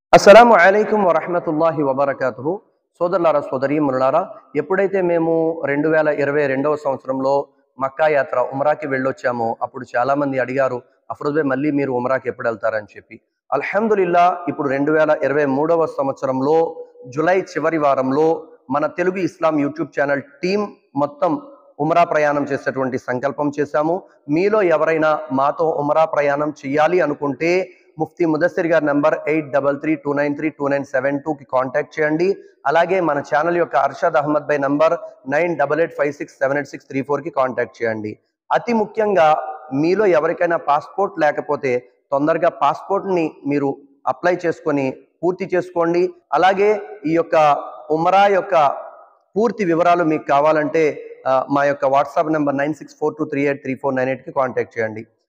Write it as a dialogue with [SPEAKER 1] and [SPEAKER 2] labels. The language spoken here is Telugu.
[SPEAKER 1] అస్సలాము అలైకుం వరహమతుల్లాహి వబర్కాతుహు సోదరులారా సోదరి మునులారా ఎప్పుడైతే మేము రెండు వేల ఇరవై రెండవ సంవత్సరంలో మక్కా యాత్ర ఉమరాకి వెళ్ళొచ్చామో అప్పుడు చాలా మంది అడిగారు అఫ్రోజే మళ్ళీ మీరు ఉమరాకి ఎప్పుడు వెళ్తారని చెప్పి అల్హమ్దులిల్లా ఇప్పుడు రెండు వేల ఇరవై మూడవ సంవత్సరంలో జులై చివరి వారంలో మన తెలుగు ఇస్లాం యూట్యూబ్ ఛానల్ టీం మొత్తం ఉమరా ప్రయాణం చేసేటువంటి సంకల్పం చేశాము మీలో ఎవరైనా మాతో ఉమరా ప్రయాణం చేయాలి అనుకుంటే ముఫ్తీ ముదస్సిర్ గారి number eight double three two nine three two nine seven టూకి కాంటాక్ట్ చేయండి అలాగే మన ఛానల్ యొక్క Arshad Ahmad bhai number nine double eight five six seven eight six three ఫోర్కి కాంటాక్ట్ చేయండి అతి ముఖ్యంగా మీలో ఎవరికైనా పాస్పోర్ట్ లేకపోతే తొందరగా పాస్పోర్ట్ని మీరు అప్లై చేసుకొని పూర్తి చేసుకోండి అలాగే ఈ యొక్క ఉమరా యొక్క పూర్తి వివరాలు మీకు కావాలంటే ఆ, మా యొక్క WhatsApp number nine six four two three eight three four nine ఎయిట్కి కాంటాక్ట్ చేయండి